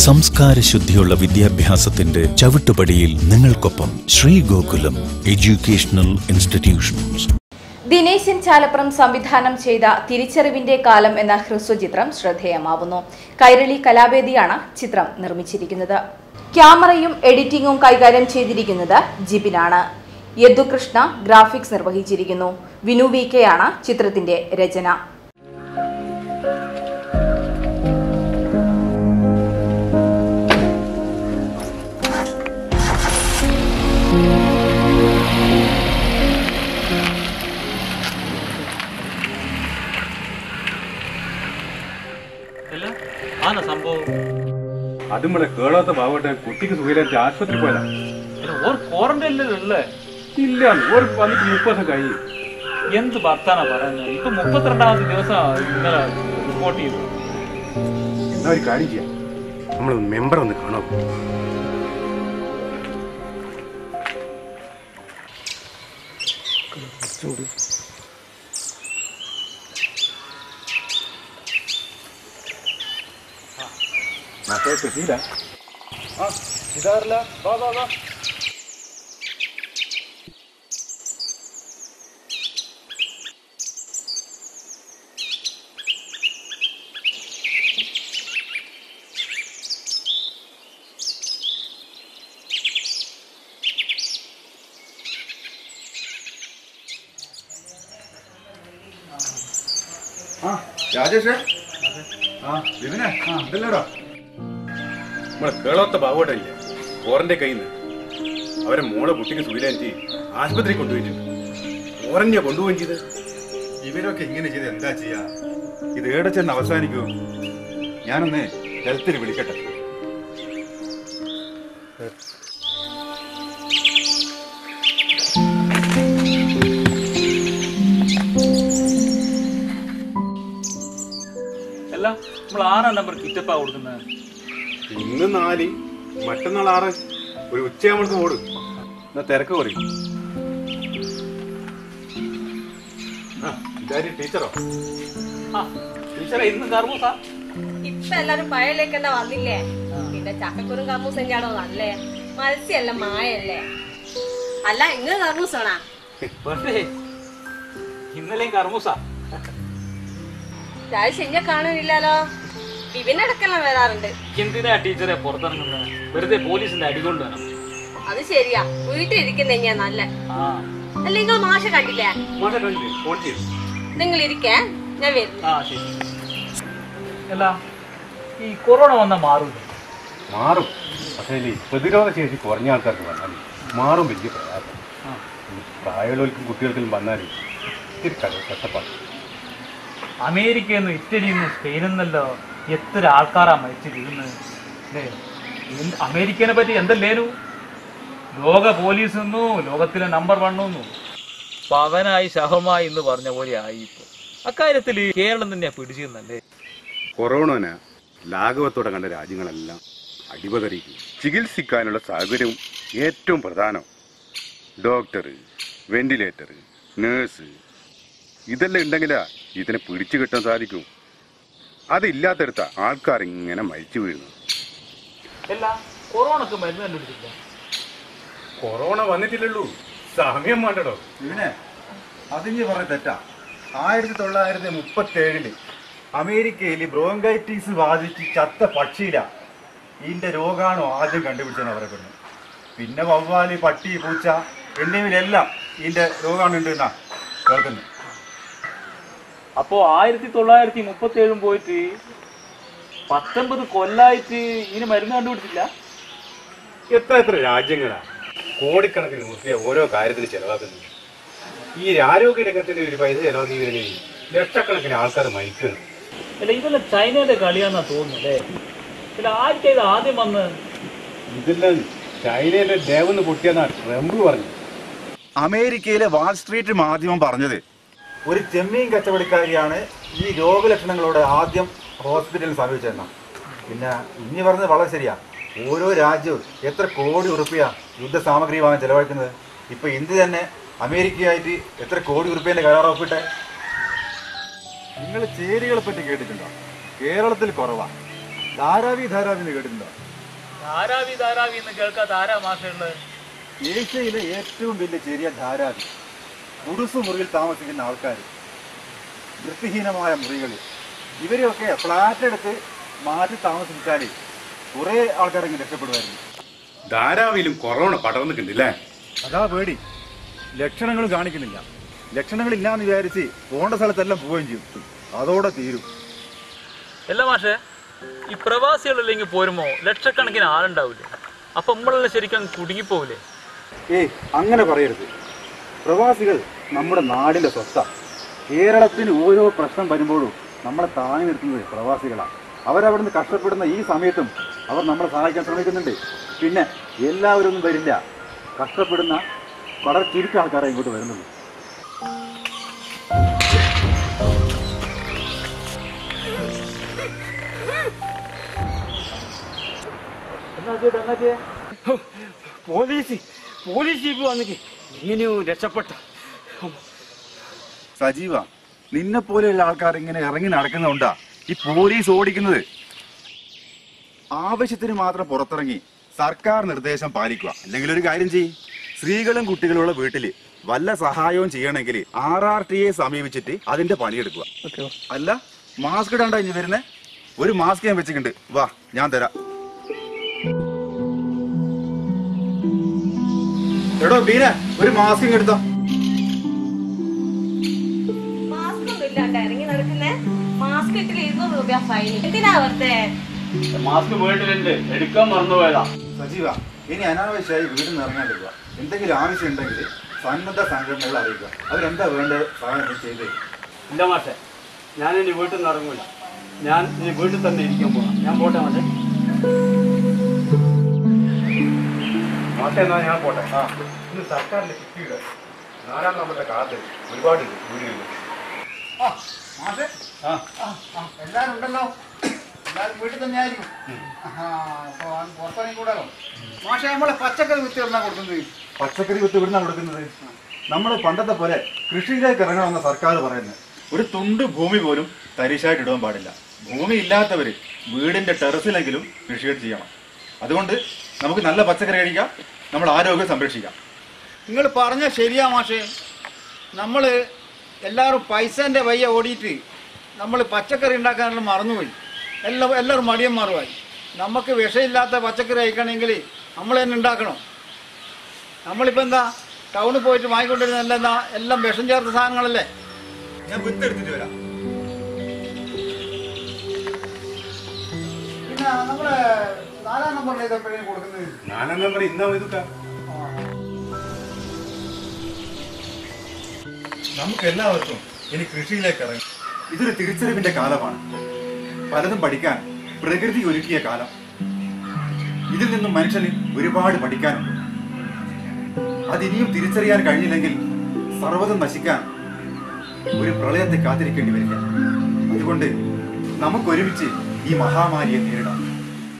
സംസ്കാര ശുദ്ധിയുള്ള വിദ്യാഭ്യാസത്തിന്റെ ചവിട്ടുപടിയിൽ നിങ്ങൾക്കൊപ്പം ശ്രീ ഗോകുലം എഡ്യൂക്കേഷണൽ ഇൻസ്റ്റിറ്റ്യൂഷൻസ് ദിനേശൻ ചാലപ്പുറം സംവിധാനം ചെയ്ത തിരിച്ചറിവിന്റെ കാലം എന്ന ഹ്രസ്വചിത്രം ശ്രദ്ധേയമാവുന്നു കൈരളി കലാവേദിയാണ് ചിത്രം നിർമ്മിച്ചിരിക്കുന്നത് ക്യാമറയും എഡിറ്റിംഗും കൈകാര്യം ചെയ്തിരിക്കുന്നത് ജിബിനാണ് യദുകൃഷ്ണ ഗ്രാഫിക്സ് നിർവഹിച്ചിരിക്കുന്നു വിനു വി കെ ആണ് ചിത്രത്തിന്റെ രചന അല്ല ആണോ സംഭവം അത് നമ്മളെ കേളാത്ത പാവട്ടെ കുട്ടിക്ക് സുഖമില്ലാത്ത ആശുപത്രി പോയതാ അല്ല, ഓർ ക്വാറന്റൈനിലല്ലേ ഇല്ല ഓർ വന്നിട്ട് മുപ്പത് ദിവസം കഴിഞ്ഞു എന്ത് ഭർത്താനാ പറയുന്നത് ഇപ്പൊ മുപ്പത്തിരണ്ടാമത്തെ ദിവസം ഇന്നലെ റിപ്പോർട്ട് ചെയ്തു എന്നാ ഒരു കാര്യം ചെയ്യാം നമ്മൾ മെമ്പർ ഒന്ന് കാണാം ഇതാറില്ല വാ വാ വാ ആ രാജേഷേ ആ വിപിനെ ആ ഇതല്ലേടാ നമ്മളെ കേളോത്ത ബാവോട്ടല്ലേ ഓറന്റെ കയ്യിൽ നിന്ന് അവരെ മോളെ കുട്ടിക്ക് സുഖിലാനിച്ച് ആശുപത്രി കൊണ്ടുപോയിട്ടുണ്ട് ഓറന്നെ കൊണ്ടുപോവുകയും ചെയ്ത് ഇവരൊക്കെ ഇങ്ങനെ ചെയ്ത് എന്താ ചെയ്യാ ഇത് ഏടെ ചെന്ന് അവസാനിക്കൂ ഞാനൊന്ന് ഹെൽത്തിൽ വിളിക്കട്ടെ അല്ല നമ്മൾ ആറാം നമ്പർ കിറ്റപ്പാ കൊടുക്കുന്നത് ഇന്ന് നാല് മറ്റന്നാൾ ആറ് ഒരു ഉച്ചയാകുമ്പോഴേക്ക് ഓടും എന്നാ തിരക്ക് കുറയും ആ ഇതാര് ടീച്ചറോ ആ ടീച്ചറെ ഇന്ന് കർമ്മൂസ ഇപ്പൊ എല്ലാരും പഴയലേക്ക് തന്നെ വന്നില്ലേ പിന്നെ ചക്കക്കുരും കർമ്മൂസ് തന്നെയാണോ നല്ലേ മത്സ്യല്ല മായല്ലേ അല്ല ഇന്ന് കർമ്മൂസാണാ വെറുതെ ഇന്നലെയും കർമ്മൂസ രാജ് ശനിയെ കാണുന്നില്ലല്ലോ വിപിനടക്കെല്ലാം വരാറുണ്ട് എന്തിനാ ടീച്ചറെ പുറത്തിറങ്ങുന്നത് വെറുതെ പോലീസിന്റെ അടികൊണ്ട് വേണം അത് ശരിയാ വീട്ടിലിരിക്കുന്ന തന്നെയാ നല്ല ആ അല്ല നിങ്ങൾ മാഷ കണ്ടില്ലേ മോശ കണ്ടില്ലേ ഫോൺ ചെയ്തു നിങ്ങൾ ഇരിക്കേ ഞാൻ വരുന്നു ആ ശരി അല്ല ഈ കൊറോണ വന്ന മാറൂല മാറും പക്ഷേ ഈ പ്രതിരോധ ശേഷി കുറഞ്ഞ ആൾക്കാർക്ക് വന്നാൽ മാറും വലിയ പ്രയാസം ആ. ഈ പ്രായമുള്ളവർക്കും കുട്ടികൾക്കും വന്നാൽ ഇത്തിരി കട- കഷ്ടപ്പാട് അമേരിക്കയിൽ നിന്ന് ഇറ്റലിയിൽ നിന്ന് സ്പെയിനിൽ നിന്നല്ലോ എത്ര ആൾക്കാരാ മരിച്ചു വീഴുന്നത് അല്ലേ എന്ത് അമേരിക്കനെ പറ്റി എന്തല്ലേനു ലോക പോലീസ് എന്നു ലോകത്തിലെ നമ്പർ വൺ എന്നു പവനായി ശഹമായി എന്ന് പറഞ്ഞ പോലെ ആയി ഇപ്പൊ അക്കാര്യത്തിൽ കേരളം തന്നെയാ പിടിച്ചിരുന്നല്ലേ കൊറോണനെ ലാഘവത്തോടെ കണ്ട രാജ്യങ്ങളെല്ലാം അടിപതറിയിക്കും ചികിത്സിക്കാനുള്ള സാഹചര്യവും ഏറ്റവും പ്രധാനം ഡോക്ടർ വെന്റിലേറ്റർ നേഴ്സ് ഇതെല്ലാം ഉണ്ടെങ്കിലാ ഇതിനെ പിടിച്ചു കിട്ടാൻ സാധിക്കും അതില്ലാത്തടത്ത ആൾക്കാർ ഇങ്ങനെ മരിച്ചു വീഴുന്നു അല്ല കൊറോണക്ക് മരുന്ന് കണ്ടുപിടിച്ചില്ല കൊറോണ വന്നിട്ടില്ലല്ലോ സമയം വേണ്ടടോ ഇവനെ അതിഞ്ഞ് പറഞ്ഞ തെറ്റാ ആയിരത്തി തൊള്ളായിരത്തി മുപ്പത്തി ഏഴില് അമേരിക്കയിൽ ബ്രോങ്കൈറ്റിസ് ബാധിച്ച് ചത്ത പക്ഷിയില ഇതിന്റെ രോഗാണു ആദ്യം കണ്ടുപിടിച്ചെന്ന് പറയപ്പെടുന്നു പിന്നെ വവ്വാല് പട്ടി പൂച്ച എന്നിവയിലെല്ലാം ഇതിന്റെ രോഗാണു ഉണ്ട് എന്നാ കേൾക്കുന്നു അപ്പോ ആയിരത്തി തൊള്ളായിരത്തി മുപ്പത്തി ഏഴും പോയിട്ട് പത്തൊമ്പത് കൊല്ലായിട്ട് ഇതിന് മരുന്ന് കണ്ടുപിടിച്ചില്ല എത്ര എത്ര രാജ്യങ്ങളാ കോടിക്കണക്കിന് റുപ്യ ഓരോ കാര്യത്തിന് ചെലവാക്കുന്നു ഈ ആരോഗ്യ രംഗത്തിന്റെ ഒരു പൈസ ചെലവാക്കി ലക്ഷക്കണക്കിന് ആൾക്കാർ മരിക്കുന്നു അല്ല ഇതെല്ലാം ചൈനയുടെ കളിയാന്നാ തോന്നുന്നല്ലേ അല്ല ആർക്കാ ഇത് ആദ്യം വന്ന് ഇതെല്ലാം ചൈനയിലെ ദേവന്ന് പൊട്ടിയെന്നാ ട്രംപ് പറഞ്ഞു അമേരിക്കയിലെ വാൾ സ്ട്രീറ്റ് മാധ്യമം പറഞ്ഞത് ഒരു ചെമ്മീൻ കച്ചവടക്കാരിയാണ് ഈ രോഗലക്ഷണങ്ങളോട് ആദ്യം ഹോസ്പിറ്റലിൽ സമീപിച്ചതെന്ന പിന്നെ ഇനി പറഞ്ഞത് വളരെ ശരിയാ ഓരോ രാജ്യവും എത്ര കോടി ഉറുപ്പിയ യുദ്ധസാമഗ്രി വാങ്ങാൻ ചെലവഴിക്കുന്നത് ഇപ്പൊ ഇന്ത്യ തന്നെ അമേരിക്കയായിട്ട് എത്ര കോടി ഉറുപ്പ്യന്റെ കരാർ ഒപ്പിട്ടെ നിങ്ങൾ ചേരികളെ പറ്റി കേട്ടിട്ടുണ്ടോ കേരളത്തിൽ കുറവാ ധാരാവി ധാരാവി എന്ന് കേട്ടിട്ടുണ്ടോ ധാരാവി ധാരാവി എന്ന് കേൾക്കാത്ത ആരാ മാഷുള്ളത് ഏഷ്യയിലെ ഏറ്റവും വലിയ ചെറിയ ധാരാവി ഗുഡുസു മുറിയിൽ താമസിക്കുന്ന ആൾക്കാർ വൃത്തിഹീനമായ മുറികളിൽ ഇവരെയൊക്കെ ഫ്ലാറ്റ് എടുത്ത് മാറ്റി താമസിച്ചാൽ കുറേ ആൾക്കാരെങ്കിലും രക്ഷപ്പെടുമായിരുന്നു ധാരാവിലും കൊറോണ പടർന്നിട്ടുണ്ടല്ലേ അതാ പേടി ലക്ഷണങ്ങൾ കാണിക്കുന്നില്ല ലക്ഷണങ്ങളില്ലാന്ന് വിചാരിച്ച് പോകേണ്ട സ്ഥലത്തെല്ലാം പോവുകയും ചെയ്യും അതോടെ തീരും അല്ല മാഷേ ഈ പ്രവാസികളില്ലെങ്കിൽ പോരുമോ ലക്ഷക്കണക്കിന് ആളുണ്ടാവില്ലേ അപ്പൊ നമ്മളെല്ലാം ശരിക്കും അങ്ങ് കുടുങ്ങിപ്പോവില്ലേ ഏയ് അങ്ങനെ പറയരുത് പ്രവാസികൾ നമ്മുടെ നാടിന്റെ സ്വത്ത കേരളത്തിന് ഓരോ പ്രശ്നം വരുമ്പോഴും നമ്മളെ താങ്ങി നിർത്തുന്നത് പ്രവാസികളാണ് അവരവിടുന്ന് കഷ്ടപ്പെടുന്ന ഈ സമയത്തും അവർ നമ്മളെ സഹായിക്കാൻ ശ്രമിക്കുന്നുണ്ട് പിന്നെ എല്ലാവരും ഒന്നും വരില്ല കഷ്ടപ്പെടുന്ന വളരെ ചുരുക്കം ആൾക്കാരെ ഇങ്ങോട്ട് വരുന്നുള്ളൂ പോലീസ് പോലീസ് ജീപ്പ് വന്നിട്ട് ഇങ്ങനെയോ രക്ഷപ്പെട്ട സജീവ നിന്നെ പോലെയുള്ള ആൾക്കാർ ഇങ്ങനെ ഇറങ്ങി നടക്കുന്നതുകൊണ്ടാ ഈ പോലീസ് ഓടിക്കുന്നത് ആവശ്യത്തിന് മാത്രം പുറത്തിറങ്ങി സർക്കാർ നിർദ്ദേശം പാലിക്കുക അല്ലെങ്കിൽ ഒരു കാര്യം ചെയ്യും സ്ത്രീകളും കുട്ടികളുള്ള വീട്ടില് വല്ല സഹായവും ചെയ്യണമെങ്കിൽ ആർ ആർ ടി എ സമീപിച്ചിട്ട് അതിന്റെ പണിയെടുക്കുക അല്ല മാസ്ക് ഇടാണ്ട ഇനി വരുന്നേ ഒരു മാസ്ക് ഞാൻ വെച്ചിട്ടുണ്ട് വാ ഞാൻ തരാം എടോ ബീന ഒരു മാസ്ക് എടുത്തോ മാസ്ക് ഒന്നും ഇല്ലാണ്ട് ഇറങ്ങി നടക്കുന്നേ മാസ്ക് ഇട്ടില്ല ഇരുന്നൂറ് രൂപ ഫൈൻ എന്തിനാ വെറുതെ മാസ്ക് വീട്ടിലുണ്ട് എടുക്കാൻ മറന്നുപോയതാ സജീവ ഇനി അനാവശ്യമായി വീട്ടിൽ നിന്ന് ഇറങ്ങാണ്ടിരിക്കുക എന്തെങ്കിലും ആവശ്യം ഉണ്ടെങ്കിൽ സന്നദ്ധ സംഘടനകൾ അറിയിക്കുക അവരെന്താ വേണ്ടത് സഹായം ചെയ്ത് ഇല്ല മാഷെ ഞാൻ ഇനി വീട്ടിൽ നിന്ന് ഇറങ്ങൂല ഞാൻ ഇനി വീട്ടിൽ തന്നെ ഇരിക്കാൻ പോകാം ഞാൻ പോട്ടെ മാഷെ മാഷെ എന്നാ ഞാൻ പോട്ടെ ഇന്ന് സർക്കാരിന്റെ കിട്ടിയില്ല നാലാം നമ്മുടെ കാത്ത് ഒരുപാട് വീടുകളിൽ എല്ലാരും ഉണ്ടല്ലോ എല്ലാരും വീട്ടിൽ തന്നെ ആയിരിക്കും പുറത്തിറങ്ങി കൂടാലോ മാഷെ നമ്മളെ പച്ചക്കറി വിത്ത് എവിടുന്നാ കൊടുക്കുന്നത് പച്ചക്കറി വിത്ത് എവിടുന്നാ കൊടുക്കുന്നത് നമ്മൾ പണ്ടത്തെ പോലെ കൃഷിയിലേക്ക് ഇറങ്ങണമെന്ന സർക്കാർ പറയുന്നത് ഒരു തുണ്ട് ഭൂമി പോലും തരിശായിട്ട് ഇടാൻ പാടില്ല ഭൂമി ഇല്ലാത്തവര് വീടിന്റെ ടെറസിലെങ്കിലും കൃഷികൾ ചെയ്യണം അതുകൊണ്ട് നമുക്ക് നല്ല പച്ചക്കറി കഴിക്കാം നമ്മൾ ആരോഗ്യം സംരക്ഷിക്കാം നിങ്ങൾ പറഞ്ഞ ശരിയാ മാഷേ നമ്മൾ എല്ലാവരും പൈസൻ്റെ വയ്യ ഓടിയിട്ട് നമ്മൾ പച്ചക്കറി ഉണ്ടാക്കാനുള്ള മറന്നുപോയി എല്ലാം എല്ലാവരും മടിയന്മാരുമായി നമുക്ക് വിഷമില്ലാത്ത പച്ചക്കറി കഴിക്കണമെങ്കിൽ നമ്മൾ തന്നെ ഉണ്ടാക്കണം നമ്മളിപ്പോൾ എന്താ ടൗണിൽ പോയിട്ട് വാങ്ങിക്കൊണ്ടിരുന്ന എല്ലാം എന്താ എല്ലാം വിഷം ചേർത്ത സാധനങ്ങളല്ലേ ഞാൻ വിത്ത് എടുത്തിട്ട് വരാം പിന്നെ നമ്മളെ നാലാം നമ്പറിൽ ഇതെപ്പോഴും കൊടുക്കുന്നത് നാലാം നമ്പർ ഇന്നാ ഇതൊക്കെ നമുക്ക് എല്ലാവർക്കും ഇനി കൃഷിയിലേക്ക് ഇറങ്ങി ഇതൊരു തിരിച്ചറിവിന്റെ കാലമാണ് പലതും പഠിക്കാൻ പ്രകൃതി ഒരുക്കിയ കാലം ഇതിൽ നിന്നും മനുഷ്യന് ഒരുപാട് പഠിക്കാനുണ്ട് അതിനിയും തിരിച്ചറിയാൻ കഴിഞ്ഞില്ലെങ്കിൽ സർവ്വതും നശിക്കാൻ ഒരു പ്രളയത്തെ കാത്തിരിക്കേണ്ടി വരില്ല അതുകൊണ്ട് നമുക്കൊരുമിച്ച് ഈ മഹാമാരിയെ നേരിടാം